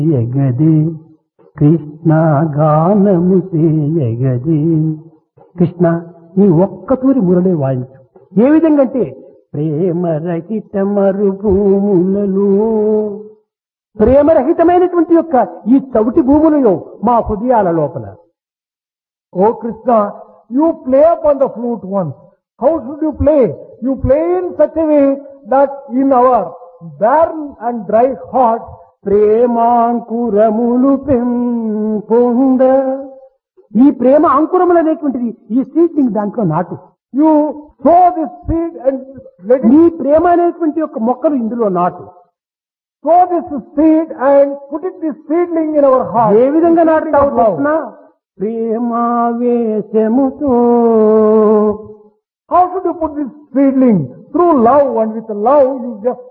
ఎగది కృష్ణ గానము చేయగది కృష్ణ నీ ఒక్కతూరి మురళి వాయించు ఏ విధంగా అంటే ప్రేమరహిత మరుభూములలో ప్రేమరహితమైనటువంటి యొక్క ఈ చవిటి భూములలో మా హృదయాల లోపల Oh Krishna, you play upon the flute once. How should you play? You play in such a way that in our barren and dry hearts, ప్రేమాంకురములు పెంపొంద ఈ ప్రేమ అంకురములు అనేటువంటిది ఈ సీడ్లింగ్ దాంట్లో నాటు you sow this seed and let it ఈ ప్రేమ అనేటువంటి యొక్క మొక్కలు ఇందులో నాటు sow this seed and put it this seedling in our heart. ఏ విధంగా నాటుతావు Seedling of Krishna love. ప్రేమావేశముతో How should you put this seedling? Through love and with love you just